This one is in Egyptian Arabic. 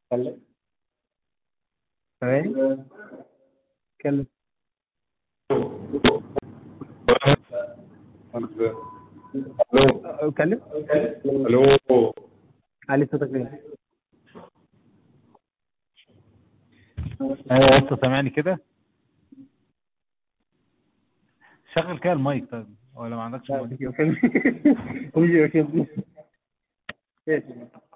اتكلم ثواني اتكلم الو اتكلم الو علي صوتك ليه ايوه انت سامعني كده شغل كده المايك طيب ولا ما عندكش لا مايك مش يمكن مش يمكن